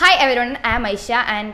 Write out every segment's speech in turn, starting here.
Hi everyone I am Aisha and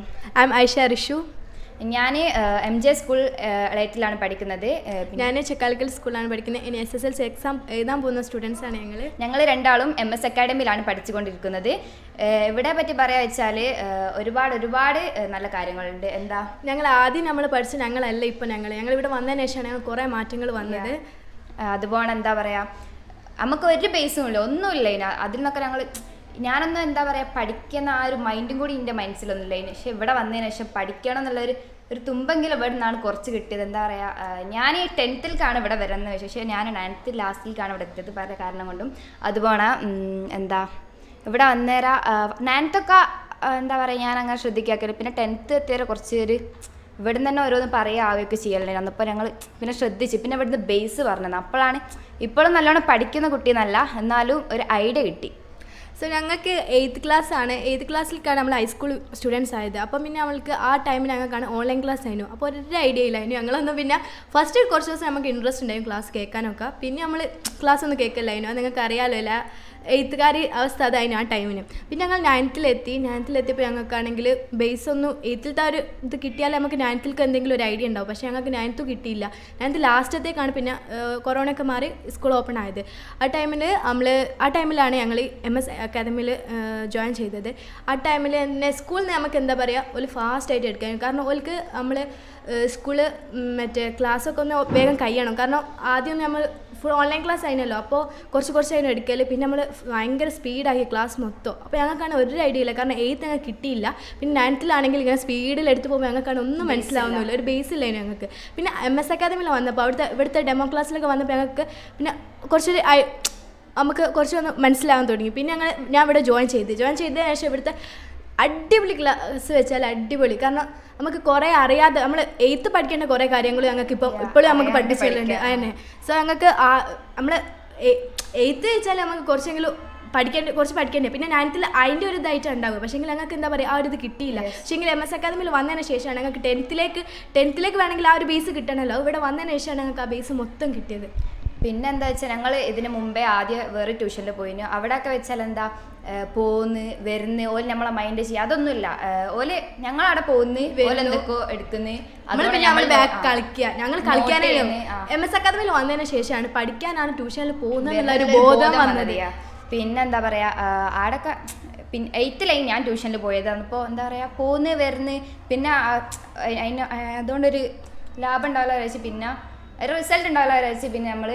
I'm Aisha Rishu ഞാൻ M J school എളയറ്റിലാണ് പഠിക്കുന്നത് ഏഹ്, പിന്നെ ഞാൻ ചെക്കാലിക്കൽ സ്കൂളിലാണ് പഠിക്കുന്നത് ഇനി S S L C exam എഴുതാൻ പോകുന്ന സ്റ്റുഡൻസ് ആണ് ഞങ്ങൾ ഞങ്ങൾ രണ്ടാളും എം എസ് അക്കാഡമിയിലാണ് പഠിച്ചുകൊണ്ടിരിക്കുന്നത് ഏഹ്, ഇവിടെ പറ്റി പറയാ വെച്ചാൽ ഒരുപാട് ഒരുപാട് ഏഹ്, നല്ല കാര്യങ്ങളുണ്ട് എന്താ ഞങ്ങൾ ആദ്യം നമ്മൾ പഠിച്ച ഞങ്ങളല്ല ഇപ്പോൾ ഞങ്ങൾ ഞങ്ങൾ ഇവിടെ വന്നതിന് ശേഷമാണ് ഞങ്ങൾ കുറേ മാറ്റങ്ങൾ വന്നത് ഏഹ്, അതുപോലെ എന്താ പറയാ നമുക്ക് ഒരു ബേസും ഇല്ല ഒന്നുമില്ല ഇതിന് അതിൽ നിന്നൊക്കെ ഞങ്ങൾ ഞാനൊന്നും എന്താ പറയാ പഠിക്കുന്ന ആ ഒരു മൈൻഡും കൂടി എൻ്റെ മനസ്സിലൊന്നുമില്ല ഇതിന് പക്ഷെ ഇവിടെ വന്നതിന് ശേഷം പഠിക്കണം എന്നുള്ളൊരു ഒരു തുമ്പെങ്കിലും ഇവിടെ നിന്നാണ് കുറച്ച് കിട്ടിയത് എന്താ പറയുക ഞാൻ ഈ ടെൻത്തിൽക്കാണ് ഇവിടെ വരുന്നത് പക്ഷേ ഞാൻ നയൻത്ത് ലാസ്റ്റിലേക്കാണ് ഇവിടെ എത്തിയത് പല കാരണം കൊണ്ടും അതുപോലെ ഉം, എന്താ ഇവിടെ വന്നേരം നയൻത്തൊക്കെ എന്താ പറയുക ഞാൻ അങ്ങനെ ശ്രദ്ധിക്കാക്കില്ല പിന്നെ ടെൻത്ത് എത്തിയവരെ കുറച്ച് ഒരു ഇവിടുന്ന് തന്നെ ഓരോന്ന് പറയുക ആവുകയൊക്കെ ചെയ്യലുണ്ടായിരുന്നു അപ്പോൾ ഞങ്ങൾ പിന്നെ ശ്രദ്ധിച്ച് പിന്നെ ഇവിടുന്ന് ബേസ് പറഞ്ഞത് അപ്പോഴാണ് ഇപ്പോഴും നല്ലോണം പഠിക്കുന്ന കുട്ടിയെന്നല്ല എന്നാലും ഒരു ഐഡിയ കിട്ടി സോ ഞങ്ങൾക്ക് എയ്ത്ത് ക്ലാസ് ആണ് എയ്ത്ത് ക്ലാസ്സിലേക്കാണ് നമ്മൾ ഹൈസ്കൂൾ സ്റ്റുഡൻസ് ആയത് അപ്പം പിന്നെ നമ്മൾക്ക് ആ ടൈമിൽ ഞങ്ങൾക്കാണ് ഓൺലൈൻ ക്ലാസ് ആയിരുന്നു അപ്പോൾ ഒരു ഐഡിയ ഇല്ലായിരുന്നു ഞങ്ങളൊന്നും പിന്നെ ഫസ്റ്റ് കുറച്ച് ദിവസം നമുക്ക് ഇൻട്രസ്റ്റ് ഉണ്ടായിരുന്നു ക്ലാസ് കേൾക്കാനൊക്കെ പിന്നെ നമ്മൾ ക്ലാസ് ഒന്നും കേൾക്കില്ലായിരുന്നു അത് നിങ്ങൾക്ക് അറിയാമല്ലോ അല്ല എയ്ത്തുകാർ അവസ്ഥ അതായിരുന്നു ആ ടൈമിന് പിന്നെ ഞങ്ങൾ നയൻത്തിലെത്തി നയൻത്തിലെത്തിയപ്പോൾ ഞങ്ങൾക്കാണെങ്കിൽ ബേസ് ഒന്നും എയ്ത്തിലത്തെ ആ ഒരു ഇത് കിട്ടിയാലേ നമുക്ക് നയൻത്തിലേക്ക് എന്തെങ്കിലും ഒരു ഐഡിയ ഉണ്ടാവും പക്ഷേ ഞങ്ങൾക്ക് നയൻത്ത് കിട്ടിയില്ല നയൻത്ത് ലാസ്റ്റത്തേക്കാണ് പിന്നെ കൊറോണ ഒക്കെ മാറി സ്കൂൾ ഓപ്പൺ ആയത് ആ ടൈമിൽ നമ്മൾ ആ ടൈമിലാണ് ഞങ്ങൾ എം എസ് അക്കാദമിയിൽ ജോയിൻ ചെയ്തത് ആ ടൈമിൽ തന്നെ സ്കൂളിൽ നിന്ന് നമുക്ക് എന്താ പറയുക ഒരു ഫാസ്റ്റ് ആയിട്ട് എടുക്കാൻ കാരണം ഓൾക്ക് നമ്മൾ സ്കൂള് മറ്റേ ക്ലാസ്സൊക്കെ ഒന്ന് വേഗം കഴിയണം കാരണം ആദ്യം നമ്മൾ ഫുൾ ഓൺലൈൻ ക്ലാസ് ആയിരുന്നല്ലോ അപ്പോൾ കുറച്ച് കുറച്ച് അതിന് എടുക്കൽ പിന്നെ നമ്മൾ ഭയങ്കര സ്പീഡാക്കി ക്ലാസ് മൊത്തം അപ്പോൾ ഞങ്ങൾക്കാണ് ഒരു ഐഡിയ ഇല്ല കാരണം എയ്ത്ത് ഞങ്ങൾക്ക് കിട്ടിയില്ല പിന്നെ നയൻത്തിലാണെങ്കിൽ ഇങ്ങനെ സ്പീഡിൽ എടുത്ത് പോകുമ്പോൾ ഞങ്ങൾക്കാണ് ഒന്നും മനസ്സിലാവുന്നില്ല ഒരു ബേസ് ഇല്ലായിരുന്നു ഞങ്ങൾക്ക് പിന്നെ എം എസ് അക്കാദമിയിൽ വന്നപ്പോൾ അവിടുത്തെ ഇവിടുത്തെ ഡെമോ ക്ലാസ്സിലൊക്കെ വന്നപ്പോൾ ഞങ്ങൾക്ക് പിന്നെ കുറച്ചൊരു ഐ- നമുക്ക് കുറച്ചൊന്ന് മനസ്സിലാകാൻ തുടങ്ങി പിന്നെ ഞങ്ങൾ ഞാൻ ഇവിടെ ജോയിൻ ചെയ്ത് ജോയിൻ ചെയ്തതിന് ശേഷം ഇവിടുത്തെ അടിപൊളി ക്ലാസ് വെച്ചാൽ അടിപൊളി കാരണം നമുക്ക് കുറേ അറിയാതെ നമ്മൾ എയ്ത്ത് പഠിക്കേണ്ട കുറേ കാര്യങ്ങൾ ഞങ്ങൾക്ക് ഇപ്പം ഇപ്പോഴും നമുക്ക് അറിയാണ്ട് പഠിപ്പിച്ചിട്ടുണ്ട് പഠിക്കാം. അതന്നെ സോ ഞങ്ങൾക്ക് നമ്മൾ എയ്ത്ത് വെച്ചാൽ നമുക്ക് കുറച്ചെങ്കിലും പഠിക്കേണ്ട കുറച്ച് പഠിക്കേണ്ടത് പിന്നെ നയൻത്തിൽ അതിൻ്റെ ഒരു ഇതായിട്ട് ഉണ്ടാവുക പക്ഷേ ഞങ്ങൾക്ക് എന്താ പറയുക ആ ഒരു ഇത് കിട്ടിയില്ല പക്ഷേ എങ്കിൽ എം എസ് അക്കാദമിയിൽ വന്നതിന് ശേഷമാണ് ഞങ്ങൾക്ക് ടെൻത്തിലേക്ക് ടെൻത്തിലേക്ക് വേണമെങ്കിൽ ആ ഒരു ബേസ് കിട്ടണമല്ലോ ഇവിടെ വന്നതിന് ശേഷമാണ് ഞങ്ങൾക്ക് ആ ബേസ് മൊത്തം കിട്ടിയത് പിന്നെ എന്താ വെച്ചാൽ ഞങ്ങൾ ഇതിന് മുമ്പേ ആദ്യം വേറെ ട്യൂഷനിൽ പോയിന് അവിടെയൊക്കെ വെച്ചാൽ എന്താ ഏഹ് പോന്ന് വരുന്ന് ഓല് നമ്മളെ മൈൻഡ് ചെയ്യുക അതൊന്നുമില്ല ഏഹ് ഓല് ഞങ്ങൾ അവിടെ പോന്ന് ഓല് എന്തൊക്കെയോ എടുക്കുന്നു നമ്മൾ പിന്നെ നമ്മൾ ബാക്ക് കളിക്കുക ഞങ്ങൾ കളിക്കാനേ ചെയ്യുന്നു, ആ. എം എസ് അക്കാദമിയിൽ വന്നതിന് ശേഷമാണ് പഠിക്കാനാണ് ട്യൂഷനിൽ പോകുന്നത് എന്നുള്ള ഒരു വേറൊരു ബോധം ബോധം വന്നത് വന്നതെയാ. പിന്നെ എന്താ പറയാ ആടൊക്കെ പിന്നെ എയ്ത്തിലായി ഞാൻ ട്യൂഷനിൽ പോയത് അപ്പോൾ എന്താ പറയാ പോന്ന് വരുന്ന് പിന്നെ ആ, അതിന് അതുകൊണ്ടൊരു ലാഭം ഉണ്ടാവില്ല വിചാരിച്ച് പിന്നെ ഒരു റിസൾട്ട് ഉണ്ടാവില്ല വിചാരിച്ച് പിന്നെ നമ്മൾ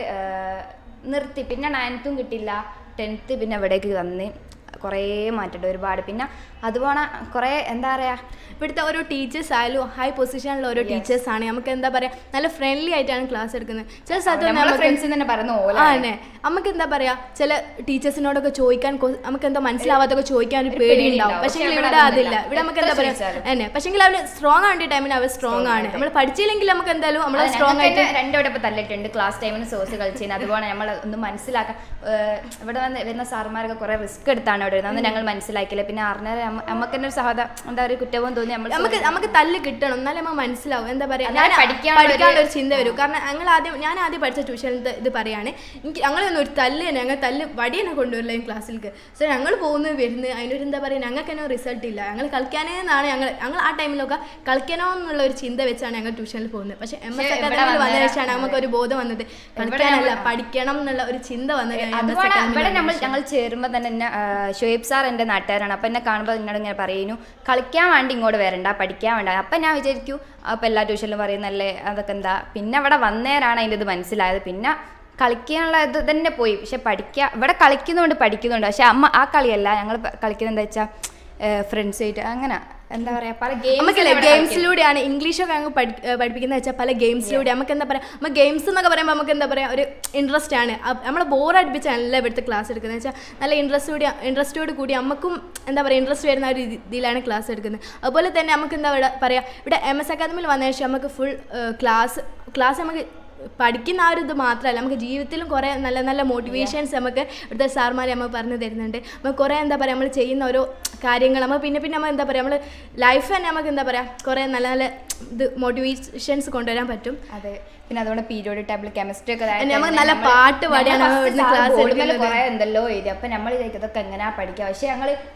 നിർത്തി പിന്നെ നയൻത്തും കിട്ടില്ല ടെൻത്ത് പിന്നെ ഇവിടേക്ക് വന്ന് കുറേ മാറ്റമുണ്ട് ഒരുപാട് പിന്നെ അതുപോലെ കുറേ എന്താ പറയാ ഇവിടുത്തെ ഓരോ ടീച്ചേഴ്സ് ആയാലും ഹൈ പൊസിഷനിലുള്ള ഓരോ ടീച്ചേഴ്സ് ആണ് നമുക്ക് എന്താ പറയാ നല്ല ഫ്രണ്ട്ലി ആയിട്ടാണ് ക്ലാസ് എടുക്കുന്നത് ചില സ്ഥലത്ത് നമ്മളെ നമുക്ക് ഫ്രണ്ട്സ് തന്നെ പറയുന്ന ഓല ആ തന്നെ നമുക്ക് എന്താ പറയാ ചില ടീച്ചേഴ്സിനോടൊക്കെ ചോദിക്കാൻ കൊ- നമുക്ക് എന്താ മനസ്സിലാവാത്തൊക്കെ ചോദിക്കാൻ ഒരു പേടി ഉണ്ടാവും പേടിയുണ്ടാവും. പക്ഷേ പക്ഷേ ഇവിടെ ഇവിടെ അതില്ല അതൊന്നുമില്ല. ഇവിടെ നമുക്ക് എന്താ എത്ര പറയാ ചോദിച്ചാലും. തന്നെ പക്ഷേ അവർ സ്ട്രോങ് ആവേണ്ട ടൈമിന് അവർ സ്ട്രോങ് ആണ് നമ്മൾ പഠിച്ചില്ലെങ്കിൽ നമുക്ക് എന്തായാലും നമ്മൾ അത് സ്ട്രോങ് ഞങ്ങൾക്ക് ആയിട്ട് തന്നെ രണ്ടോടെ ഇപ്പൊ തല്ലിട്ടുണ്ട് ക്ലാസ് ടൈമിന് സോസ് കളിച്ചതിന് അതുപോലെ നമ്മൾ ഒന്ന് മനസ്സിലാക്കാൻ ഏഹ് ഇവിടെ വന്ന് വരുന്ന സാർമാരൊക്കെ കുറെ റിസ്ക് എടുത്താണ് ഇവിടെ വരുന്നത് അന്ന് ഞങ്ങൾ മനസ്സിലാക്കില്ല പിന്നെ അറിഞ്ഞാൽ നമുക്ക് തന്നെ ഒരു സഹത എന്താ പറയുക കുറ്റവും തോന്നി നമ്മൾ നമുക്ക് നമുക്ക് തല്ല് കിട്ടണം എന്നാലേ നമുക്ക് മനസ്സിലാവും എന്താ പറയാ അതാണ് ഞാൻ പഠിക്കാനുള്ള ഒരു- പഠിക്കാനുള്ള ഒരു ചിന്ത വരും കാരണം ഞങ്ങൾ ആദ്യം ഞാൻ ആദ്യം പഠിച്ച ട്യൂഷനിൽ ഇത് പറയാണ് എനിക്ക് ഞങ്ങളൊന്നും ഒരു തല്ല് തന്നെ ഞങ്ങൾ തല്ല് വടി തന്നെ കൊണ്ടുവരില്ല ക്ലാസ്സിലേക്ക് സോ ഞങ്ങൾ പോകുന്നത് വരുന്നത് അതിനൊരു എന്താ പറയുക ഞങ്ങൾക്ക് തന്നെ റിസൾട്ട് ഇല്ല ഞങ്ങൾ കളിക്കാനേ എന്നാണ് ഞങ്ങൾ ഞങ്ങൾ ആ ടൈമിലൊക്കെ കളിക്കണോ എന്നുള്ള ഒരു ചിന്ത വെച്ചാണ് ഞങ്ങൾ ട്യൂഷനിൽ പോകുന്നത് പക്ഷേ എം എസ് പക്ഷേ ഇവിടെ അക്കാദമിയിൽ വന്ന വന്നേരം- ശേഷമാണ് നമുക്ക് ഒരു ബോധം വന്നത് കളിക്കാനല്ല പഠിക്കണം എന്നുള്ള ഒരു ചിന്ത വന്നത് എം എസ് അതുപോലെ ഇവിടെ അക്കാദമിയിൽ നമ്മൾ ഞങ്ങൾ ചേരുമ്പോൾ തന്നെ എന്നെ ഷുഹൈബ് സാർ എൻ്റെ നാട്ടുകാരാണ് അപ്പം എന്നെ കാണുമ്പോൾ എന്നോട് ഇങ്ങനെ പറയുന്നു കളിക്കാൻ വേണ്ടി ഇങ്ങോട്ട് വരണ്ട പഠിക്കാൻ വേണ്ട അപ്പം ഞാൻ വിചാരിക്കും അപ്പം എല്ലാ ട്യൂഷനിലും പറയുന്നല്ലേ അതൊക്കെ എന്താ പിന്നെ അവിടെ വന്നേരാണ് അതിൻ്റെ ഇത് മനസ്സിലായത് പിന്നെ കളിക്കാനുള്ള ഇത് തന്നെ പോയി പക്ഷെ പഠിക്കുക ഇവിടെ കളിക്കുന്നുണ്ട് പഠിക്കുന്നുണ്ട് പക്ഷെ അമ്മ ആ കളിയല്ല ഞങ്ങൾ കളിക്കുന്നത് എന്താ വെച്ചാൽ ഫ്രണ്ട്സായിട്ട് അങ്ങനെ എന്താ പറയുക പല നമുക്കല്ലേ ഗെയിംസ് ഗെയിംസിലൂടെയാണ് ഇംഗ്ലീഷൊക്കെ അങ്ങ് പഠി പഠിപ്പിക്കുന്നത് വെച്ചാൽ പല ഗെയിംസിലൂടെ നമുക്ക് എന്താ പറയുക നമ്മൾ ഗെയിംസ് എന്നൊക്കെ പറയുമ്പോൾ നമുക്ക് എന്താ പറയുക ഒരു ഇൻട്രസ്റ്റ് ആണ് നമ്മൾ ബോർ അടുപ്പിച്ചല്ല ഇവിടുത്തെ ക്ലാസ് എടുക്കുന്നത് വെച്ചാൽ നല്ല ഇൻട്രസ്റ്റ് കൂടി ഇൻട്രസ്റ്റോട് കൂടി നമുക്കും എന്താ പറയുക ഇൻട്രസ്റ്റ് വരുന്ന ഒരു രീതിയിലാണ് ക്ലാസ് എടുക്കുന്നത് അതുപോലെ തന്നെ നമുക്ക് എന്താ ഇവിടെ പറയുക ഇവിടെ എം എസ് അക്കാദമിയിൽ വന്നതിന് ശേഷം നമുക്ക് ഫുൾ ക്ലാസ് ക്ലാസ് നമുക്ക് പഠിക്കുന്ന ആ ഒരു ഇത് മാത്രമല്ല നമുക്ക് ജീവിതത്തിലും കുറേ നല്ല നല്ല മോട്ടിവേഷൻസ് നമുക്ക് ഇവിടുത്തെ സാർമാർ നമുക്ക് പറഞ്ഞു തരുന്നുണ്ട് നമുക്ക് കുറേ എന്താ പറയുക നമ്മൾ ചെയ്യുന്ന ഓരോ കാര്യങ്ങൾ നമ്മൾ പിന്നെ പിന്നെ നമ്മൾ എന്താ പറയുക നമ്മൾ ലൈഫ് തന്നെ നമുക്ക് എന്താ പറയുക കുറേ നല്ല നല്ല ഇത് മോട്ടിവേഷൻസ് കൊണ്ടുവരാൻ പറ്റും അതെ പിന്നെ അതുകൊണ്ട് പീരിയോഡിക് ടേബിൾ കെമിസ്ട്രി ഒക്കെ പിന്നെ നമുക്ക് നല്ല പാട്ട് പാടിയാണ് നമ്മൾ ഇവിടുന്ന് class എടുക്കുന്നത്. കുറെ എന്തല്ലോ എഴുതി അപ്പൊ നമ്മൾ ഇതൊക്കെ എങ്ങനെയാ പഠിക്കുക പക്ഷെ ഞങ്ങള്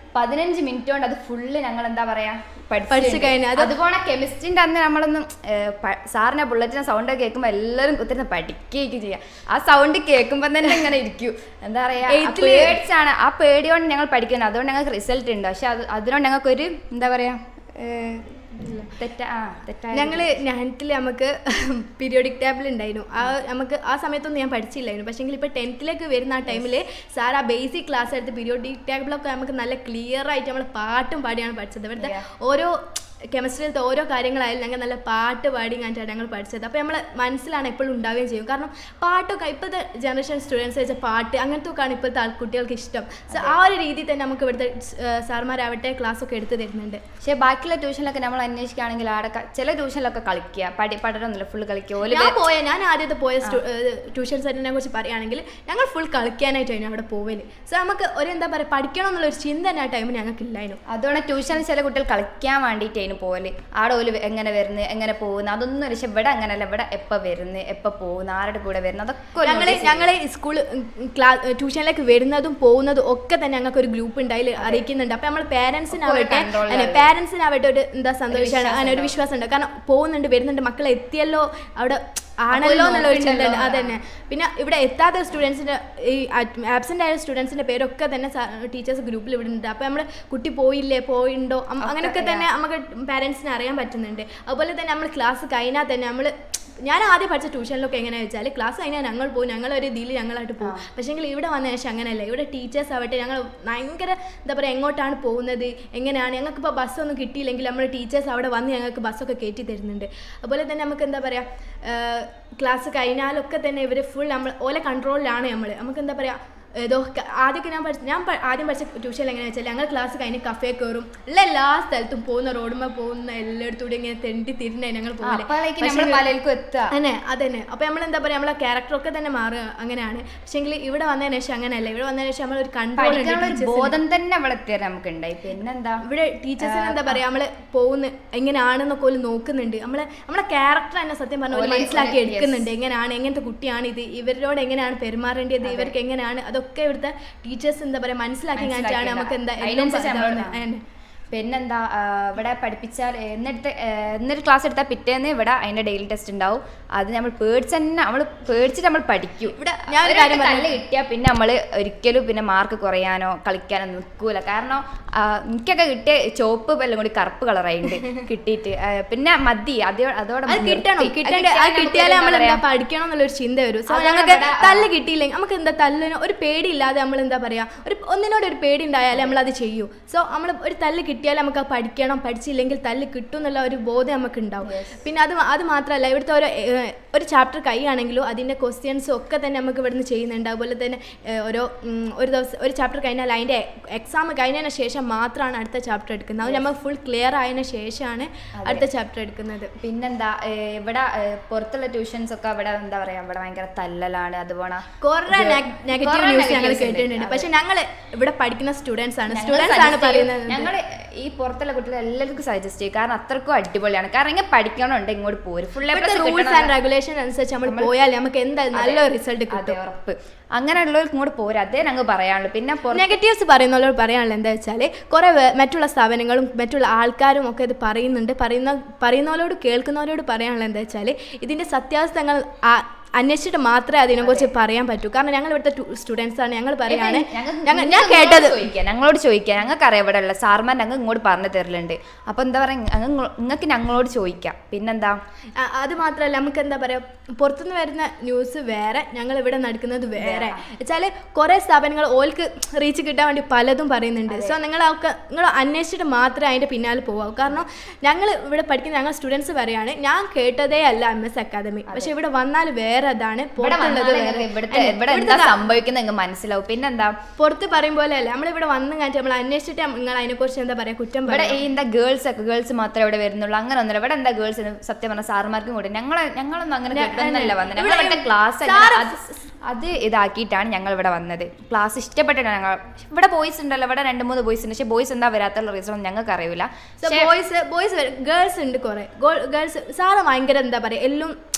പതിനഞ്ച് മിനിറ്റ് കൊണ്ട് അത് ഫുള്ള് ഞങ്ങൾ എന്താ പറയാ പഠിച്ച് കഴിഞ്ഞു. അത് അതുപോലെ കെമിസ്ട്രിന്റെ അന്ന് നമ്മളൊന്നും ഏഹ്, പ- സാറിന്റെ ബുള്ളറ്റിന്റെ സൗണ്ട് കേൾക്കുമ്പോൾ എല്ലാവരും കുത്തിരുന്ന് പഠിക്കുകയൊക്കെ ചെയ്യാം ആ സൗണ്ട് കേൾക്കുമ്പോൾ തന്നെ ഇങ്ങനെ ഇരിക്കും എന്താ പറയാ ആ Eighth ല് പേടിച്ചാണ് ആ പേടിയോണ്ട് ഞങ്ങൾ പഠിക്കുന്നത് അതുകൊണ്ട് ഞങ്ങൾക്ക് റിസൾട്ട് ഉണ്ട് പക്ഷെ അത് അതിനോട് ഞങ്ങൾക്ക് ഒരു എന്താ പറയാ ഏഹ്, തെറ്റാ ആ തെറ്റായ ഞങ്ങൾ നയൻത്തിൽ നമുക്ക് പീരിയോഡിക് ടേബിൾ ഉണ്ടായിരുന്നു ആ നമുക്ക് ആ സമയത്തൊന്നും ഞാൻ പഠിച്ചില്ലായിരുന്നു പക്ഷേ ഇപ്പോൾ ടെൻത്തിലേക്ക് വരുന്ന ആ ടൈമിൽ സാർ ആ ബേസിക് ക്ലാസ് എടുത്ത് പീരിയോഡിക് ടേബിളൊക്കെ നമുക്ക് നല്ല ക്ലിയർ ആയിട്ട് നമ്മൾ പാട്ടും പാടിയാണ് പഠിച്ചത് ഇവിടുത്തെ Yeah. ഓരോ കെമിസ്ട്രിയിലത്തെ ഓരോ കാര്യങ്ങളായാലും ഞങ്ങൾ നല്ല പാട്ട് പാടി കണ്ടിട്ടാണ് ഞങ്ങൾ പഠിച്ചത് അപ്പോൾ നമ്മൾ മനസ്സിലാണ് എപ്പോഴും ഉണ്ടാവുകയും ചെയ്യും കാരണം പാട്ടൊക്കെ ഇപ്പോഴത്തെ ജനറേഷൻ സ്റ്റുഡൻസ് വെച്ച പാട്ട് അങ്ങനത്തെ ഒക്കെയാണ് ഇപ്പോഴത്തെ ആൾ കുട്ടികൾക്ക് ഇഷ്ടം സോ ആ ഒരു രീതിയിൽ തന്നെ നമുക്ക് ഇവിടുത്തെ സാർമാരാവട്ടെ ക്ലാസ് ഒക്കെ എടുത്ത് തരുന്നുണ്ട് പക്ഷെ ബാക്കിയുള്ള ട്യൂഷനിലൊക്കെ നമ്മൾ അന്വേഷിക്കുകയാണെങ്കിൽ അവിടെ ക- ചില ട്യൂഷനിലൊക്കെ കളിക്കുക പഠി പഠനമൊന്നുമില്ല ഫുള്ള് കളിക്കുക ഓല് ഞാൻ പോയ ഞാൻ ആദ്യത്തെ പോയ ട്യൂഷൻ സെന്ററിനെ കുറിച്ച് പറയുകയാണെങ്കിൽ ഞങ്ങൾ ഫുൾ കളിക്കാനായിട്ടായിരുന്നു അവിടെ പോവല് സോ നമുക്ക് ഒരു എന്താ പറയുക പഠിക്കണം എന്നുള്ള ഒരു ചിന്ത തന്നെ ആ ടൈമിൽ ഞങ്ങൾക്ക് ഇല്ലായിരുന്നു അതുകൊണ്ട് ട്യൂഷനിൽ ചില കുട്ടികൾ കളിക്കാൻ വേണ്ടിയിട്ടായിരുന്നു പോലെ ആടെ ഓല് എങ്ങനെ വരുന്നത് എങ്ങനെ പോകുന്നു അതൊന്നും പക്ഷെ ഇവിടെ അങ്ങനെയല്ല ഇവിടെ എപ്പോൾ വരുന്നത് എപ്പോൾ പോകുന്നു ആരുടെ കൂടെ വരുന്നത് അതൊക്കെ ഓല് ഞങ്ങൾ notice ചെയ്യും. ഞങ്ങൾ സ്കൂൾ ക്ലാസ് ട്യൂഷനിലേക്ക് വരുന്നതും പോകുന്നതും ഒക്കെ തന്നെ ഞങ്ങൾക്ക് ഒരു ഗ്രൂപ്പ് ഉണ്ട് അതിൽ അറിയിക്കുന്നുണ്ട് അപ്പോൾ നമ്മൾ പാരൻസിനാവട്ടെ control അല്ലെ ലാണ്. പാരൻസിനാവട്ടെ ഒരു എന്താ സന്തോഷമാണ് വിശ്വാസം അങ്ങനെ ഒരു ഉണ്ടാവും. വിശ്വാസം ഉണ്ട് കാരണം പോകുന്നുണ്ട് വരുന്നുണ്ട് മക്കളെ എത്തിയല്ലോ അവിടെ ആണല്ലോ ഒരു എന്നുള്ള ഒരു ചിന്ത ഉണ്ട് നോക്കുന്നുണ്ടല്ലോ. അതന്നെ പിന്നെ ഇവിടെ എത്താത്ത സ്റ്റുഡൻസിന്റെ ഈ ആബ്സെന്റ് ആയ സ്റ്റുഡൻസിന്റെ പേരൊക്കെ തന്നെ ടീച്ചേഴ്സ് ഗ്രൂപ്പിൽ ഇടുന്നുണ്ട് അപ്പോൾ നമ്മൾ കുട്ടി പോയില്ലേ പോയിണ്ടോ അം- അങ്ങനെയൊക്കെ തന്നെ നമുക്ക് പാരൻസിന് അറിയാൻ പറ്റുന്നുണ്ട് അതുപോലെ തന്നെ നമ്മൾ ക്ലാസ് കഴിഞ്ഞാൽ തന്നെ നമ്മൾ ഞാൻ ആദ്യം പഠിച്ച ട്യൂഷനിലൊക്കെ എങ്ങനെയാ വെച്ചാൽ ക്ലാസ് കഴിഞ്ഞാൽ ഞങ്ങൾ പോകും ഞങ്ങൾ ഒരു ഇതിൽ ഞങ്ങളായിട്ട് പോകും പക്ഷേങ്കിൽ ഇവിടെ വന്ന ശേഷം അങ്ങനെയല്ല ഇവിടെ ടീച്ചേഴ്സ് ആവട്ടെ ഞങ്ങൾ ഭയങ്കര എന്താ പറയുക എങ്ങോട്ടാണ് പോകുന്നത് എങ്ങനെയാണ് ഞങ്ങൾക്ക് ഇപ്പോൾ ബസ്സൊന്നും കിട്ടിയില്ലെങ്കിൽ നമ്മൾ ടീച്ചേഴ്സ് അവിടെ വന്ന് ഞങ്ങൾക്ക് ബസ്സൊക്കെ കയറ്റി തരുന്നുണ്ട് അതുപോലെ തന്നെ നമുക്ക് എന്താ പറയുക ക്ലാസ് കഴിഞ്ഞാലൊക്കെ തന്നെ ഇവർ ഫുൾ നമ്മൾ ഓലെ കൺട്രോളിലാണ് നമ്മൾ നമുക്ക് എന്താ പറയുക ഏതോ ക- ആദ്യമൊക്കെ ഞാൻ പഠിച്ച ഞാൻ പ- ആദ്യം പഠിച്ച ട്യൂഷനിൽ എങ്ങനെയാ വെച്ചാൽ ഞങ്ങൾ ക്ലാസ് കഴിഞ്ഞ് കഫേ കയറും ഉള്ള എല്ലാ സ്ഥലത്തും പോകുന്ന റോഡുമ്മ പോകുന്ന എല്ലായിടത്തൂടെ ഇങ്ങനെ തെണ്ടി തിരിഞ്ഞായി ഞങ്ങൾ ആ, പോലെ അപ്പോഴേക്ക് നമ്മൾ പലർക്കും എത്തുക അതന്നെ അതന്നെ അപ്പോൾ നമ്മൾ എന്താ പറയുക നമ്മളെ ക്യാരക്ടറൊക്കെ തന്നെ മാറുക അങ്ങനെയാണ് പക്ഷേങ്കിൽ ഇവിടെ വന്നതിന് ശേഷം അങ്ങനെയല്ല ഇവിടെ വന്നതിന് ശേഷം നമ്മൾ ഒരു കൺട്രോൾ പഠിക്കാനുള്ള ഒരു ബോധം തന്നെ ഇവിടെ എത്തിയാൽ നമുക്ക് ഉണ്ടായി പിന്നെന്താ ഇവിടെ ടീച്ചേഴ്സിന് എന്താ പറയാ നമ്മള് പോകുന്ന എങ്ങനെയാണെന്നൊക്കെ ഓല് നോക്കുന്നുണ്ട് നമ്മളെ നമ്മളെ ക്യാരക്ടർ തന്നെ സത്യം പറഞ്ഞ ഓല് മനസ്സിലാക്കി yes. എടുക്കുന്നുണ്ട് എങ്ങനെയാണ് എങ്ങനത്തെ കുട്ടിയാണ് ഇത് ഇവരോട് എങ്ങനെയാണ് പെരുമാറേണ്ടത് ഇവർക്ക് എങ്ങനെയാണ് അതൊക്കെ ഇവിടുത്തെ ടീച്ചേഴ്സ് എന്താ പറയാ മനസ്സിലാക്കി കഴിഞ്ഞിട്ടാണ് നമുക്ക് എന്താ എല്ലാം അതിനനുസരിച്ച് നമ്മൾ ഇതാവുന്നത്. അതന്നെ. പിന്നെന്താ ആ, ഇവിടെ പഠിപ്പിച്ചാൽ എന്നിട്ട് എന്നൊരു ക്ലാസ് എടുത്താൽ പിറ്റേന്ന് ഇവിടെ അതിന്റെ ഡെയിലി ടെസ്റ്റ് ഉണ്ടാവും അത് നമ്മൾ പേടിച്ച് തന്നെ നമ്മൾ പേടിച്ചിട്ട് നമ്മൾ പഠിക്കും ഇവിടെ ഞാൻ ഒരു ഒരു കാര്യം വട്ടം തല്ല് കിട്ടിയാൽ പിന്നെ നമ്മൾ ഒരിക്കലും പിന്നെ മാർക്ക് കുറയാനോ കളിക്കാനോ നിൽക്കൂല കാരണം ആ, എനിക്കൊക്കെ കിട്ടിയ ചുവപ്പ് എല്ലാം കൂടി കറുപ്പ് കളറായിട്ടുണ്ട് കിട്ടിയിട്ട് ആ, പിന്നെ മതി അതോ അതോടെ അത് നിർത്തി. കിട്ടണം അത് കിട്ടേണ്ട കിട്ടിയാൽ അത് കിട്ടിയാലേ നമുക്ക് നമ്മൾ എന്താ എന്താ പഠിക്കണം എന്നുള്ളൊരു ചിന്ത വരും സോ അതാണ് ഞങ്ങൾക്ക് ഇവിടെ, ആ. തല്ല് കിട്ടിയില്ലെങ്കിൽ നമുക്ക് എന്താ തല്ലിന് ഒരു പേടിയില്ലാതെ നമ്മൾ എന്താ പറയാ ഒരു ഒന്നിനോട് ഒരു പേടി ഉണ്ടായാലേ നമ്മൾ അത് ചെയ്യൂ സോ നമ്മൾ ഒരു തല്ല് കിട്ടിയാൽ നമുക്ക് അത് പഠിക്കണം പഠിച്ചില്ലെങ്കിൽ തല്ല് കിട്ടും എന്നുള്ള ഒരു ബോധം നമുക്ക് ഉണ്ടാവും പിന്നെ അത് അത് മാത്രമല്ല ഇവിടുത്തെ ഓരോ ഏഹ്, ഒരു ചാപ്റ്റർ കഴിയുകയാണെങ്കിലും അതിൻ്റെ ക്വസ്റ്റ്യൻസും ഒക്കെ തന്നെ നമുക്ക് ഇവിടുന്ന് ചെയ്യുന്നുണ്ട് അതുപോലെ തന്നെ ഏഹ്, ഓരോ ഉം, ഒരു ദിവസം ഒരു ചാപ്റ്റർ കഴിഞ്ഞാൽ അതിൻ്റെ എക്സാം കഴിഞ്ഞതിന് ശേഷം മാത്രമാണ് അടുത്ത ചാപ്റ്റർ എടുക്കുന്നത് അത് നമുക്ക് ഫുൾ ക്ലിയർ ആയതിനു ശേഷമാണ് അടുത്ത ചാപ്റ്റർ എടുക്കുന്നത് പിന്നെന്താ ഏ, ഇവിടെ ഏ, പുറത്തുള്ള ട്യൂഷൻസ് ഒക്കെ ഇവിടെ എന്താ പറയാ ഇവിടെ ഭയങ്കര തല്ലലാണ് അതുപോലെ കുറെ നെഗറ്റീവ് കുറേ ന്യൂസ് ഞങ്ങൾ negatives ഉണ്ട്. കേട്ടിട്ടുണ്ട് പക്ഷെ ഞങ്ങൾ ഇവിടെ പഠിക്കുന്ന സ്റ്റുഡൻസ് ആണ് ഞങ്ങൾ സ്റ്റുഡൻസ് ആണ് suggest ചെയ്യും. പറയുന്നത് ഞങ്ങള് ഈ പുറത്തുള്ള കുട്ടികൾ എല്ലാവർക്കും സജസ്റ്റ് ചെയ്യും കാരണം അത്രക്കും അടിപൊളിയാണ് കാരണം ഇങ്ങനെ പഠിക്കണമുണ്ട് ഇങ്ങോട്ട് പോരും ഫുൾ ഇവിടുത്തെ റൂൾസ് ആൻഡ് റെഗുലേഷൻ അനുസരിച്ച് നമ്മൾ പോയാൽ നമുക്ക് എന്തായാലും നല്ലൊരു റിസൾട്ട് അതെ കിട്ടും ഉറപ്പ് അങ്ങനെയുള്ളവർക്ക് ഇങ്ങോട്ട് പോരും അതേ ഞങ്ങൾ പറയാനുള്ളൂ പിന്നെ പുറത്ത് നെഗറ്റീവ്സ് പറയുന്നവരോട് പറയാനുള്ളത് എന്താ വെച്ചാൽ കുറേ വേ- മറ്റുള്ള സ്ഥാപനങ്ങളും മറ്റുള്ള ആൾക്കാരും ഒക്കെ ഇത് പറയുന്നുണ്ട് പറയുന്ന പറയുന്നവരോട് കേൾക്കുന്നവരോട് പറയാനുള്ളത് എന്താ വെച്ചാൽ ഇതിൻ്റെ സത്യാവസ്ഥകൾ ആ- അന്വേഷിച്ചിട്ട് മാത്രമേ അതിനെക്കുറിച്ച് പറയാൻ പറ്റൂ കാരണം ഞങ്ങൾ ഇവിടുത്തെ സ്റ്റുഡൻസ് ആണ് ഞങ്ങൾ പറയാണ് ഞങ്ങൾക്ക് ഞങ്ങൾ ഞാൻ നിങ്ങൾക്ക് കേട്ടത് ഇങ്ങോട്ട് ചോദിക്കാം ഞങ്ങളോട് ചോദിക്കാം ഞങ്ങൾക്ക് അറിയാം ഇവിടെ ഉള്ള സാർമാർ ഞങ്ങൾ ഇങ്ങോട്ട് പറഞ്ഞു തരലുണ്ട് അപ്പൊ എന്താ പറയാ നിങ്ങൾക്ക് ഞങ്ങളോട് ചോദിക്കാം പിന്നെന്താ ആ, അത് മാത്രമല്ല നമുക്ക് എന്താ പറയുക പുറത്തുനിന്ന് വരുന്ന ന്യൂസ് വേറെ ഞങ്ങൾ ഇവിടെ നടക്കുന്നത് വേറെ വെച്ചാൽ കുറേ സ്ഥാപനങ്ങൾ ഓൽക്ക് റീച്ച് കിട്ടാൻ വേണ്ടി പലതും പറയുന്നുണ്ട് സോ നിങ്ങളൊക്കെ നിങ്ങൾ അന്വേഷിച്ചിട്ട് മാത്രമേ അതിൻ്റെ പിന്നാലെ പോകാവൂ കാരണം ഞങ്ങൾ ഇവിടെ പഠിക്കുന്ന ഞങ്ങൾ സ്റ്റുഡൻസ് പറയാണ് ഞാൻ കേട്ടതേ അല്ല എം എസ് അക്കാദമി പക്ഷെ ഇവിടെ വന്നാൽ വേറെ അതാണ് ഇവിടെ പുറത്തുള്ളത് വന്നാലേ വേറെ. നിങ്ങൾക്ക് ഇവിടുത്തെ അല്ലേ? ഇവിടെ എന്താ സംഭവിക്കുന്നത് നിങ്ങൾക്ക് മനസ്സിലാവും പിന്നെന്താ പുറത്ത് പറയും പോലെ അല്ല നമ്മളിവിടെ വന്നു കഴിഞ്ഞാൽ നമ്മൾ അന്വേഷിച്ചിട്ട് നിങ്ങൾ അതിനെക്കുറിച്ച് എന്താ പറയുക കുറ്റം ഇവിടെ പറയാം ഈ എന്താ ഗേൾസ് ഒക്കെ ഗേൾസ് മാത്രമേ ഇവിടെ വരുന്നുള്ളൂ അങ്ങനെ ഒന്നുമില്ല ഇവിടെ എന്താ ഗേൾസ് സത്യം പറഞ്ഞ സാറുമാർക്കും കൂടി ഞങ്ങൾ ഞങ്ങളൊന്നും അങ്ങനെ കേട്ടൊന്നല്ല വന്നത് ഞങ്ങൾ ഇവിടെ ക്ലാസ് അത് ഇതാക്കിയിട്ടാണ് ഞങ്ങൾ ഇവിടെ വന്നത് ക്ലാസ് ഇഷ്ടപ്പെട്ടിട്ടാണ് ഞങ്ങൾ ഇവിടെ ബോയ്സ് ഉണ്ടല്ലോ ഇവിടെ രണ്ട് മൂന്ന് ബോയ്സ് ഉണ്ട് പക്ഷേ ബോയ്സ് എന്താ വരാത്തുള്ള റീസൺ ഒന്നും ഞങ്ങൾക്ക് അറിയില്ല ബോയ്സ് ബോയ്സ് ഗേൾസ് ഉണ്ട് കുറെ ഗേൾസ് സാറ് ഭയങ്കര എന്താ പറയുക എല്ലാം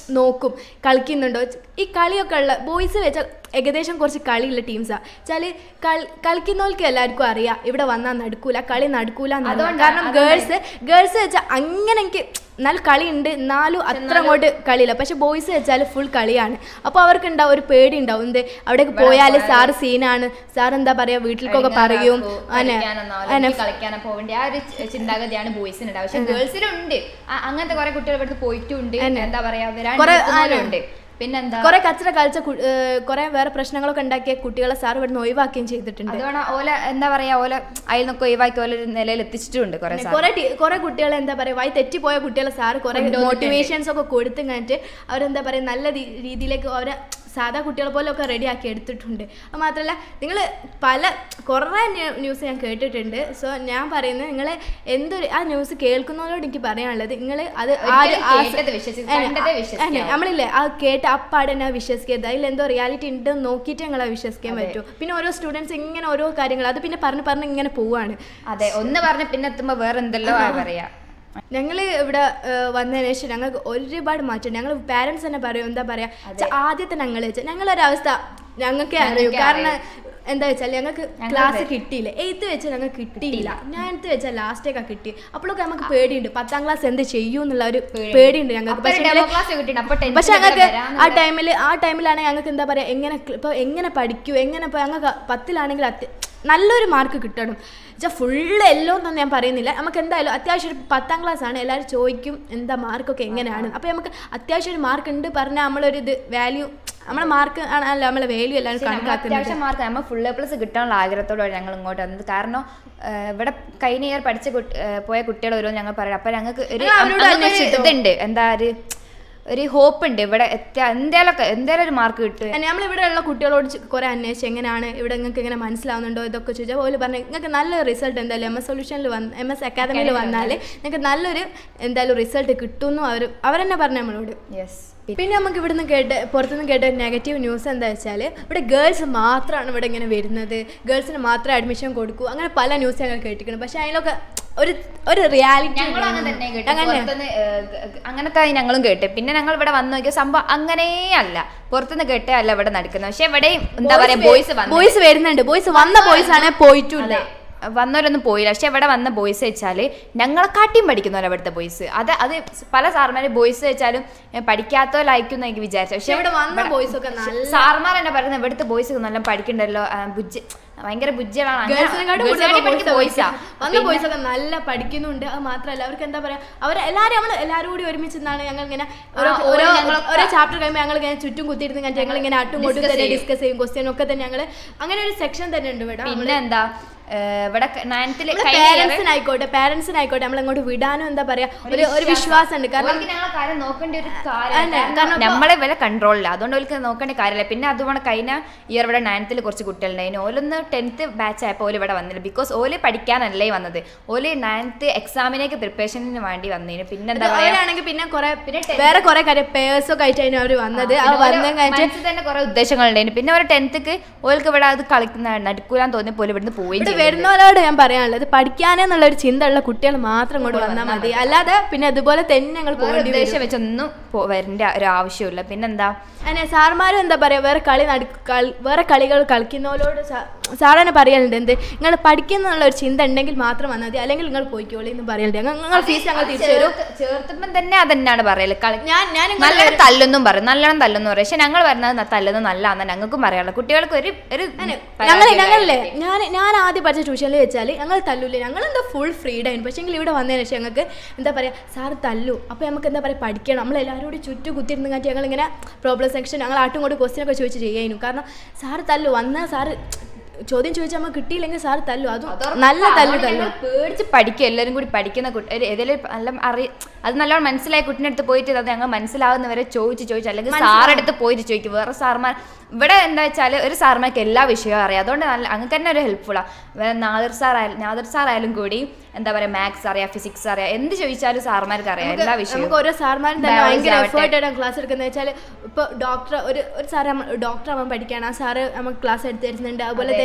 നോക്കും കളിക്കുന്നുണ്ടോ ഈ കളിയൊക്കെ ഉള്ള ബോയ്സ് വെച്ചാൽ ഏകദേശം കുറച്ച് കളിയുള്ള ടീംസാണ് വെച്ചാൽ കളി കളിക്കുന്നവർക്ക് എല്ലാവർക്കും അറിയാം ഇവിടെ വന്നാൽ നടക്കൂല കളി നടക്കൂല എന്നാണ്. അതുകൊണ്ടാ- കാരണം ഗേൾസ് ഗേൾസ് വെച്ചാൽ അങ്ങനെ എനിക്ക് നല്ല കളിയുണ്ട് എന്നാലും അത്ര അങ്ങോട്ട് കളിയില്ല പക്ഷെ ബോയ്സ് വെച്ചാൽ ഫുൾ കളിയാണ് അപ്പോൾ അവർക്ക് ഉണ്ടാവും ഒരു പേടി ഉണ്ടാവും എന്ത് അവിടേക്ക് പോയാൽ സാറ് സീനാണ് സാർ എന്താ പറയുക വീട്ടിലേക്കൊക്കെ പറയും അനെ അനെ കളിക്കാനോ പോകേണ്ട ആ ഒരു ചി- ചിന്താഗതിയാണ് ബോയ്സിന് ഉണ്ടാവുക പക്ഷെ ഗേൾസിലുണ്ട് അങ്ങനത്തെ കുറെ കുട്ടികൾ ഇവിടുന്ന് പോയിട്ടുണ്ട് എന്താ പറയാ കുറെ- വരാണ്ട് പിന്നെന്താ കുറെ കച്ചറ കളിച്ച കു- ഏർ കുറെ വേറെ പ്രശ്നങ്ങളൊക്കെ ഉണ്ടാക്കിയ കുട്ടികളെ സാർ ഇവിടുന്ന് ഒഴിവാക്കുകയും ചെയ്തിട്ടുണ്ട് അതുകൊണ്ട് ഓല എന്താ പറയാ ഓല അതിൽ നിന്നൊക്കെ ഒഴിവാക്കി ഓല ഒരു നിലയിൽ എത്തിച്ചിട്ടുണ്ട് കുറെ കുറെ ടി- കുറെ കുട്ടികളെ എന്താ പറയാ വായി തെറ്റിപ്പോയ കുട്ടികളെ സാറ് കുറെ മോട്ടിവേഷൻസ് ഒക്കെ കൊടുത്തു കഴിഞ്ഞിട്ട് അവരെന്താ പറയാ നല്ല രീ- രീതിയിലേക്ക് അവരെ സാധാ കുട്ടികളെ പോലെ ഒക്കെ റെഡി ആക്കി എടുത്തിട്ടുണ്ട് അത് മാത്രമല്ല നിങ്ങൾ പല കുറേ ന്യൂസ് ഞാൻ കേട്ടിട്ടുണ്ട് സോ ഞാൻ പറയുന്നത് നിങ്ങൾ എന്തൊരു ആ ന്യൂസ് കേൾക്കുന്നവരോട് എനിക്ക് പറയാനുള്ളത് നിങ്ങൾ അത് ആര് ആ- കേട്ടത് വിശ്വസിച്ച് അതെ, കണ്ടതേ അതെ, വിശ്വസിക്കാവൂ. നമ്മളില്ലേ ആ കേട്ട് അപ്പാടെ തന്നെ വിശ്വസിക്കരുത് അതിൽ എന്തോ റിയാലിറ്റി ഉണ്ടെന്ന് നോക്കിയിട്ട് ഞങ്ങളെ വിശ്വസിക്കാൻ പറ്റൂ പിന്നെ ഓരോ സ്റ്റുഡൻസ് ഇങ്ങനെ ഓരോ കാര്യങ്ങൾ അത് പിന്നെ പറഞ്ഞ് പറഞ്ഞ് ഇങ്ങനെ പോവാണ് അതെ ഒന്ന് പറഞ്ഞ് പിന്നെ എത്തുമ്പോ വേറെ എന്തെല്ലോ ആ പറയാ ഞങ്ങൾ ഇവിടെ ഏഹ്, വന്നതിന് ശേഷം ഞങ്ങൾക്ക് ഒരുപാട് മാറ്റം ഞങ്ങൾ പാരൻസ് തന്നെ പറയും എന്താ പറയാ ച്ച, ആദ്യത്തെ ഞങ്ങൾ വെച്ചാൽ ഞങ്ങളൊരവസ്ഥ ഞങ്ങൾക്ക് അറിയൂ കാരണം എന്താ വെച്ചാൽ ഞങ്ങൾക്ക് ക്ലാസ് കിട്ടിയില്ല എയ്ത്ത് വെച്ചാൽ ഞങ്ങൾക്ക് കിട്ടിയില്ല നയൻത്ത് വെച്ചാൽ ലാസ്റ്റേക്കാ കിട്ടി അപ്പോഴൊക്കെ നമുക്ക് പേടിയുണ്ട് പത്താം ക്ലാസ് എന്ത് ചെയ്യും എന്നുള്ള ഒരു പേടിയുണ്ട് ഞങ്ങൾക്ക് പക്ഷേ ഡെമോ ക്ലാസ് കിട്ടിയിട്ട് അപ്പൊ tenth പക്ഷെ ല് ഞങ്ങൾക്ക് വരാന്ന് ആ ടൈമിൽ ആ ടൈമിലാണ് ഞങ്ങൾക്ക് എന്താ പറയുക എങ്ങനെ ഇപ്പോൾ എങ്ങനെ പഠിക്കൂ എങ്ങനെ ഇപ്പോൾ ഞങ്ങൾക്ക് പത്തിലാണെങ്കിൽ അത്യ നല്ലൊരു മാർക്ക് കിട്ടണം വെച്ചാൽ ഫുള്ള് എല്ലോ എന്നൊന്നും ഞാൻ പറയുന്നില്ല നമുക്ക് എന്തായാലും അത്യാവശ്യം ഒരു പത്താം ക്ലാസ് ആണ് എല്ലാവരും ചോദിക്കും എന്താ മാർക്കൊക്കെ എങ്ങനെയാണ് അപ്പോൾ നമുക്ക് അത്യാവശ്യം ഒരു മാർക്ക് ഉണ്ട് പറഞ്ഞാൽ നമ്മളൊരു ഇത് വാല്യൂ നമ്മളെ മാർക്ക് ആണല്ലോ നമ്മളെ വാല്യൂ എല്ലാവരും നമ്മൾ കണക്കാക്കുന്നത് അത്യാവശ്യം മാർക്ക് നമ്മൾ ഫുൾ എ പ്ലസ് കിട്ടാനുള്ള ആഗ്രഹത്തോടെയാണ് ഞങ്ങൾ ഇങ്ങോട്ട് വന്നത് കാരണം ആ, ഇവിടെ കഴിഞ്ഞ ഇയർ പഠിച്ച കുട്ടി- ആ, പോയ കുട്ടികൾ ഓരോന്ന് ഞങ്ങൾ പറയാം അപ്പൊ ഞങ്ങൾക്ക് ഒരു നിങ്ങൾ അവരോട് ഞങ്ങൾക്ക് ഒരു അന്വേഷിച്ചിട്ടോ? ഇതുണ്ട് എന്താ ഒരു ഒരു ഹോപ്പ് ഉണ്ട് ഇവിടെ എത്തിയ എന്തേലൊക്കെ എന്തേലും ഒരു മാർക്ക് കിട്ടുക നമ്മളിവിടെ ഉള്ള കുട്ടികളോട് ചെ- കുറേ അന്വേഷിച്ച് എങ്ങനെയാണ് ഇവിടെ നിങ്ങൾക്ക് എങ്ങനെ മനസ്സിലാവുന്നുണ്ടോ ഇതൊക്കെ ചോദിച്ചാൽ ഓല് പറഞ്ഞു നിങ്ങൾക്ക് നല്ലൊരു റിസൾട്ട് എന്തായാലും എം എസ് സൊല്യൂഷനിൽ വന്ന് എം എസ് അക്കാദമിയിൽ വന്നാൽ നിങ്ങൾക്ക് നല്ലൊരു എന്തായാലും റിസൾട്ട് കിട്ടുമെന്നും അവർ അവരെന്നെ പറഞ്ഞു നമ്മളോട് യെസ് പിന്നെ നമുക്ക് ഇവിടുന്ന് കേട്ട് പുറത്തുനിന്ന് കേട്ട നെഗറ്റീവ് ന്യൂസ് എന്താ വെച്ചാൽ ഇവിടെ ഗേൾസ് മാത്രമാണ് ഇവിടെ ഇങ്ങനെ വരുന്നത് ഗേൾസിന് മാത്രം അഡ്മിഷൻ കൊടുക്കൂ അങ്ങനെ പല ന്യൂസ് ഞങ്ങൾ കേട്ടിരിക്കണം പക്ഷെ അതിലൊക്കെ ഒരു ഒരു റിയാലിറ്റി ഞങ്ങളും അങ്ങനെ തന്നെ കേട്ടു പുറത്തുനിന്ന് ഏഹ്, ഗ- അങ്ങനത്തെ ഞങ്ങളും കേട്ട് പിന്നെ ഞങ്ങൾ ഇവിടെ വന്നു നോക്കിയ സംഭവം അങ്ങനേ അല്ല പുറത്തുനിന്ന് കേട്ടേ അല്ല ഇവിടെ നടക്കുന്നത് പക്ഷെ ഇവിടെയും എന്താ പറയാ ബോയ്സ് വന്നു ബോയ്സ് വരുന്നുണ്ട് ബോയ്സ് വന്ന ബോയ്സ് ആണെ പോയിട്ടില്ല വന്നവരൊന്നും പോയില്ല പക്ഷെ ഇവിടെ വന്ന ബോയ്സ് വെച്ചാൽ ഞങ്ങളെക്കാട്ടിയും പഠിക്കുന്നവരാ ഇവിടുത്തെ ബോയ്സ് അത് അത് പല സാർമാര് ബോയ്സ് വെച്ചാലും ഏഹ്, പഠിക്കാത്തവരായിരിക്കും എനിക്ക് വിചാരിച്ചു പക്ഷെ ഇവിടെ വന്ന ബോയ്സ് ഒക്കെ നല്ല സാർമാർ എന്നെ പറയുന്നത് ഇവിടുത്തെ ബോയ്സ് നല്ല പഠിക്കണ്ടല്ലോ ആ, ബുജ്ജി ഭയങ്കര ബുജ്ജികളാണ് അങ്ങനെ- ഗേൾസിനെക്കാട്ടും girls കാട്ടി പഠിക്കുന്ന boys ആ. വന്ന ബോയ്സ് ഒക്കെ നല്ല പഠിക്കുന്നുണ്ട് അത് മാത്രമല്ല അവർക്ക് എന്താ പറയാ അവർ എല്ലാവരും നമ്മൾ എല്ലാവരും കൂടി ഒരുമിച്ച് നിന്നാണ് ഞങ്ങൾ ഇങ്ങനെ ഓരോ ആ, ഓരോ ഓരോ ഞങ്ങള് ഓരോ ചാപ്റ്റർ കഴിയുമ്പോൾ ഞങ്ങൾ ഇങ്ങനെ ചുറ്റും കുത്തിയിരുന്ന് കഴിഞ്ഞാൽ ഞങ്ങൾ ഇങ്ങനെ അട്ടും കൊണ്ടും Discuss തന്നെ ചെയ്യും. ഡിസ്കസ് ചെയ്യും ക്വസ്റ്റ്യൻ ഒക്കെ തന്നെ ഞങ്ങൾ അങ്ങനെ ഒരു സെക്ഷൻ തന്നെ ഉണ്ട് ഇവിടെ പിന്നെ എന്താ ഏഹ്, ഇവിടെ നയൻത്തില് പാരന്റ്സിനായിക്കോട്ടെ പാരന്റ്സിനായിക്കോട്ടെ നമ്മൾ അങ്ങോട്ട് വിടാനും എന്താ പറയാ ഒരു ഒരു വിശ്വാസം ഉണ്ട് കാരണം ഓൽക്ക് ഞങ്ങളെ കാര്യം നോക്കേണ്ട ഒരു അതെ, കാര്യം കാരണം ഇപ്പൊ- നമ്മളെ വില കൺട്രോളില്ല അതുകൊണ്ട് ഓൽക്ക് നോക്കേണ്ട കാര്യമില്ല പിന്നെ അതുകൊണ്ട് കഴിഞ്ഞ ഇയർ ഇവിടെ നയൻത്തിൽ കുറച്ച് കുട്ടികളുണ്ടായിരുന്നു ഓലൊന്ന് ടെൻത്ത് ബാച്ച് ആയപ്പോൾ ഓല് ഇവിടെ വന്നില്ല ബിക്കോസ് ഓല് പഠിക്കാനല്ലേ വന്നത് ഓല് നയൻത്ത് എക്സാമിനേക്ക് പ്രിപ്പറേഷന് വേണ്ടി വന്നതിന് പിന്നെ എന്താ പറയാ അവരാണെങ്കിൽ പിന്നെ കുറെ പിന്നെ tenth- വേറെ കുറെ കാര്യം പേഴ്സ് ഒക്കെ ആയിട്ടായിരുന്നു അവർ വന്നത് ആ വന്നു കഴിഞ്ഞിട്ട് മനസ്സിൽ തന്നെ കുറെ ഉദ്ദേശങ്ങളുണ്ടായിരുന്നു പിന്നെ ഒരു ടെൻത്ത്ക്ക് ഓൽക്ക് ഇവിടെ അത് കളിക്കുന്ന നടക്കൂലാന്ന് തോന്നിയപ്പോൾ ഓല് ഇവിടുന്ന് പോയി ഇവിടെ വരുന്നവരോട് ഞാൻ പറയാനുള്ളത് പഠിക്കാനെന്നുള്ള ഒരു ചിന്ത ഉള്ള കുട്ടികൾ മാത്രം ഇങ്ങോട്ട് വന്നാൽ മതി അല്ലാതെ പിന്നെ അതുപോലെ തന്നെ ഞങ്ങൾ വേറെ പോകേണ്ടി വരും ഉദ്ദേശം വെച്ചൊന്നും പോ- വരേണ്ട ഒരു ആവശ്യമില്ല പിന്നെന്താ അങ്ങനെ സാർമാരും എന്താ പറയാ വേറെ കളി നട കളി- വേറെ കളികൾ കളിക്കുന്നവരോട് സാർ തന്നെ പറയാനുണ്ട് എന്ത് നിങ്ങൾ പഠിക്കുന്നുള്ള ഒരു ചിന്ത ഉണ്ടെങ്കിൽ മാത്രം വന്നാൽ മതി അല്ലെങ്കിൽ നിങ്ങൾ പോയിക്കോളി എന്ന് പറയുന്നുണ്ട് ഞങ്ങൾ നിങ്ങൾ ഫീസ് ഞങ്ങൾ തിരിച്ചു തരും ചേർത്ത്- ചേർത്തുമ്പം തന്നെ അതന്നെയാണ് പറയല് കളി ഞാൻ ഞാൻ ഇങ്ങോട്ട് നല്ലോണം തല്ലൊന്നും പറയും നല്ലോണം തല്ലെന്ന് പറയും പക്ഷെ ഞങ്ങൾ വരുന്നത് ന- തല്ലുന്നത് നല്ലതാണെന്ന് ഞങ്ങൾക്കും പറയാനുള്ളത് കുട്ടികൾക്ക് ഒരു ഒരു ഞങ്ങൾ പരാതിയില്ല. ഞങ്ങളില്ലേ ഞാൻ ഞാൻ ആദ്യം പഠിച്ച ട്യൂഷനിൽ വെച്ചാൽ ഞങ്ങൾ തല്ലൂല ഞങ്ങൾ എന്താ ഫുൾ ഫ്രീഡം പക്ഷേ ഇവിടെ വന്നതിന് ശേഷം ഞങ്ങൾക്ക് എന്താ പറയുക സാറ് തല്ലു അപ്പോൾ നമുക്ക് എന്താ പറയുക പഠിക്കണം നമ്മൾ എല്ലാവരും കൂടി ചുറ്റും കുത്തിരുന്ന് കാട്ടി ഞങ്ങൾ ഇങ്ങനെ പ്രോബ്ലം സെക്ഷൻ ഞങ്ങൾ ആട്ടും കൂടി ക്വസ്റ്റ്യൻ ഒക്കെ ചോദിച്ച് ചെയ്യാനും കാരണം സാറ് തല്ലു വന്നാൽ സാറ് ചോദ്യം ചോദിച്ചാൽ നമുക്ക് കിട്ടിയില്ലെങ്കിൽ സാറ് തല്ലു അതും അതുറപ്പാ. നല്ല തല്ലു അതുകൊണ്ട് തല്ലു ഞങ്ങള് പേടിച്ച് പഠിക്കും എല്ലാവരും കൂടി പഠിക്കുന്ന കുട്ടി ഒരു ഏതെങ്കിലും നല്ല അറി അത് നല്ലോണം മനസ്സിലായ കുട്ടിൻ്റെ അടുത്ത് പോയിട്ട് അത് ഞങ്ങൾ മനസ്സിലാവുന്നവരെ ചോദിച്ച് ചോദിച്ച് അല്ലെങ്കിൽ സാറടുത്ത് പോയിട്ട് ചോദിക്കും വേറെ സാർമാർ ഇവിടെ എന്താ വെച്ചാൽ ഒരു സാർമാർക്ക് എല്ലാ വിഷയവും അറിയാം അതുകൊണ്ട് നല്ല അങ്ങനെ തന്നെ ഒരു ഹെൽപ്ഫുള്ളാണ് വേറെ നാദിർ സാർ ആയാലും നാദിർ സാർ ആയാലും കൂടി എന്താ പറയുക മാത്സ് അറിയാം ഫിസിക്സ് അറിയാം എന്ത് ചോദിച്ചാലും സാർമാർക്ക് അറിയാം എല്ലാ വിഷയവും നമുക്ക് ഓരോ സാർമാരും തന്നെ Biology ഭയങ്കര ആവട്ടെ. എഫേർട്ട് ആയിട്ടാണ് ക്ലാസ് എടുക്കുന്നത് വെച്ചാൽ ഇപ്പോൾ ഡോക്ടർ ഒരു ഒരു സാറ് ഡോക്ടർ ആവാൻ പഠിക്കുകയാണ് ആ സാറ് നമുക്ക് ക്ലാസ് എടുത്ത് തരുന്നുണ്ട് അതുപോലെ തന്നെ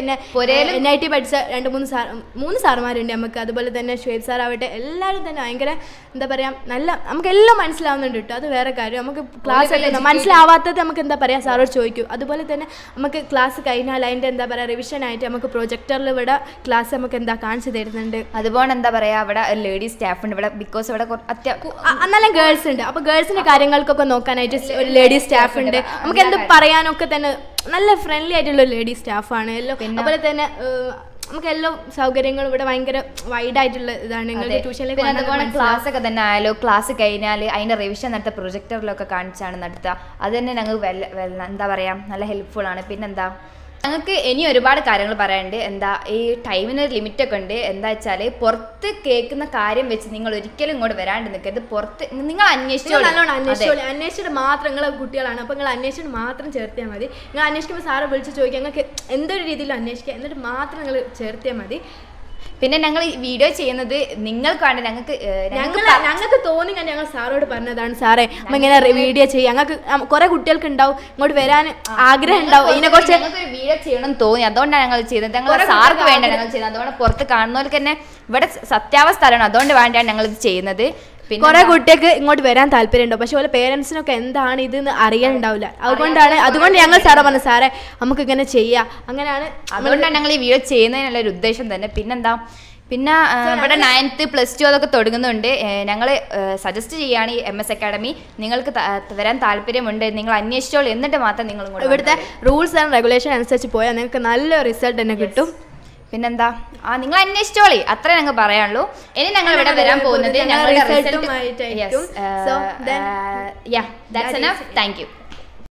തന്നെ പൊരേലും- എൻ ഐ ടി പഠിച്ച രണ്ട് മൂന്ന് സാർ മൂന്ന് സാർമാരുണ്ട് നമുക്ക് അതുപോലെ തന്നെ ഷുവേബ് സാർ ആവട്ടെ എല്ലാവരും തന്നെ ഭയങ്കര എന്താ പറയാ നല്ല നമുക്ക് എല്ലാം മനസ്സിലാവുന്നുണ്ട് കേട്ടോ അത് വേറെ കാര്യം നമുക്ക് ക്ലാസ് എടുക്കുന്ന മനസ്സിലാവാത്തത് നമുക്ക് എന്താ പറയാ സാറോട് ചോദിക്കും അതുപോലെ തന്നെ നമുക്ക് ക്ലാസ് കഴിഞ്ഞാൽ അതിൻ്റെ എന്താ പറയുക റിവിഷൻ ആയിട്ട് നമുക്ക് പ്രൊജക്ടറിൽ ഇവിടെ ക്ലാസ് നമുക്ക് എന്താ കാണിച്ചു തരുന്നുണ്ട് അതുപോലെ എന്താ പറയാ അവിടെ ലേഡീസ് സ്റ്റാഫ് ഉണ്ട് ഇവിടെ ബിക്കോസ് ഇവിടെ കുറ- അത്യ- അ- എന്നാലും ഗേൾസ് ഉണ്ട് അപ്പൊ ഗേൾസിന്റെ കാര്യങ്ങൾക്കൊക്കെ നോക്കാനായിട്ട് സ് ഒരു ലേഡി സ്റ്റാഫ് ഉണ്ട് നമുക്ക് എന്ത് പറയാനൊക്കെ തന്നെ നല്ല ഫ്രണ്ട്ലി ആയിട്ടുള്ള ഒരു ലേഡി സ്റ്റാഫാണ് എല്ലാം അതുപോലെ തന്നെ ഏഹ്, നമുക്ക് എല്ലാ സൗകര്യങ്ങളും ഇവിടെ ഭയങ്കര വൈഡ് ആയിട്ടുള്ള ഇതാണ് നിങ്ങൾക്ക് ട്യൂഷനിലേക്ക് പിന്നെ വന്നാൽ അതുപോലെ ക്ലാസ് ഒക്കെ തന്നെ ആയാലോ ക്ലാസ് കഴിഞ്ഞാൽ അതിന്റെ റിവിഷൻ നടത്തുക പ്രൊജക്ടറിലൊക്കെ കാണിച്ചാണ് നടത്തുക അത് തന്നെ ഞങ്ങൾക്ക് വല്ല വല്ല- എന്താ പറയാ നല്ല ഹെൽപ്ഫുൾ ആണ് പിന്നെന്താ ഞങ്ങൾക്ക് ഇനി ഒരുപാട് കാര്യങ്ങൾ പറയാനുണ്ട് എന്താ ഈ ടൈമിന് ഒരു ലിമിറ്റ് ഒക്കെ ഉണ്ട് എന്താ വെച്ചാൽ പുറത്ത് കേൾക്കുന്ന കാര്യം വെച്ച് നിങ്ങൾ ഒരിക്കലും ഇങ്ങോട്ട് വരാണ്ട് നിൽക്കരുത് പുറത്ത് നിങ്ങൾ നിങ്ങൾ അന്വേഷിച്ചോളൂ നല്ലോണം അതെ. അന്വേഷിച്ചോളൂ അന്വേഷിച്ചിട്ട് മാത്രം നിങ്ങളെ കുട്ടികളാണ് അപ്പോൾ നിങ്ങൾ അന്വേഷിച്ചിട്ട് മാത്രം ചേർത്തിയാൽ മതി നിങ്ങൾ അന്വേഷിക്കുമ്പോൾ സാറ് വിളിച്ച് ചോദിക്കുക നിങ്ങൾക്ക് എന്തൊരു രീതിയിലും അന്വേഷിക്കുക എന്നിട്ട് മാത്രം നിങ്ങൾ ചേർത്തിയാൽ മതി പിന്നെ ഞങ്ങൾ ഈ വീഡിയോ ചെയ്യുന്നത് നിങ്ങൾക്കാണ് ഞങ്ങൾക്ക് ഏഹ്, ഞങ്ങൾക്ക് ഞങ്ങൾ ഞങ്ങൾക്ക് തോന്നി ഞാൻ ഞങ്ങൾ സാറോട് പറഞ്ഞതാണ് സാറേ നമ്മ ഇങ്ങനെ വീഡിയോ ചെയ്യാം ഞങ്ങൾക്ക് കുറെ കുട്ടികൾക്ക് ഉണ്ടാവും ഇങ്ങോട്ട് വരാൻ ആഗ്രഹം ഉണ്ടാവും ഇതിനെ കുറിച്ച് ഞങ്ങൾക്ക് ഒരു വീഡിയോ ചെയ്യണം എന്ന് തോന്നി അതുകൊണ്ടാണ് ഞങ്ങൾ ചെയ്തത് ഞങ്ങൾ കുറെ സാർക്ക് കുട്ടികൾക്ക് വേണ്ട ഞങ്ങൾ ചെയ്യുന്നത് അതുകൊണ്ട് പുറത്ത് കാണുന്നവർക്ക് തന്നെ ഇവിടെ സത്യാവസ്ഥ അറിയണം അതുകൊണ്ട് വേണ്ടിയാണ് ഞങ്ങൾ ഇത് ചെയ്യുന്നത് പിന്നെ കുറെ കുട്ടികൾക്ക് ഇങ്ങോട്ട് വരാൻ താല്പര്യമുണ്ടോ പക്ഷെ ഓരോ പേരൻസിനൊക്കെ എന്താണ് ഇതെന്ന് അറിയാനുണ്ടാവില്ല അതുകൊണ്ടാണ് അതുകൊണ്ട് ഞങ്ങൾ സാറെ പറഞ്ഞു സാറേ നമുക്ക് ഇങ്ങനെ ചെയ്യാം അങ്ങനെയാണ് അതുകൊണ്ടാണ് ഞങ്ങൾ ഈ വീഡിയോ ചെയ്യുന്നതിനുള്ള ഒരു ഉദ്ദേശം തന്നെ പിന്നെന്താ പിന്നെ ആ, ഇവിടെ നയൻത്ത് പ്ലസ് ടു അതൊക്കെ തുടങ്ങുന്നുണ്ട് ഞങ്ങൾ സജസ്റ്റ് ചെയ്യുകയാണ് ഈ എം എസ് അക്കാഡമി നിങ്ങൾക്ക് ത- വരാൻ താല്പര്യമുണ്ട് നിങ്ങൾ അന്വേഷിച്ചോളൂ എന്നിട്ട് മാത്രം നിങ്ങൾ ഇങ്ങോട്ട് ഇവിടുത്തെ റൂൾസ് ആൻഡ് റെഗുലേഷൻ അനുസരിച്ച് പോയാൽ നിങ്ങൾക്ക് നല്ല റിസൾട്ട് തന്നെ കിട്ടും പിന്നെന്താ ആ നിങ്ങൾ അന്വേഷിച്ചോളി അത്ര ഞങ്ങൾ പറയാനുള്ളൂ ഇനി ഞങ്ങൾ ഇവിടെ ഞങ്ങൾ വരാൻ വരാൻ പോകുന്നത് പോകുന്നത് ഞങ്ങളുടെ ഞങ്ങളുടെ റിസൾട്ട് റിസൾട്ടുമായിട്ടായിരിക്കും. So, then- yeah that's enough thank U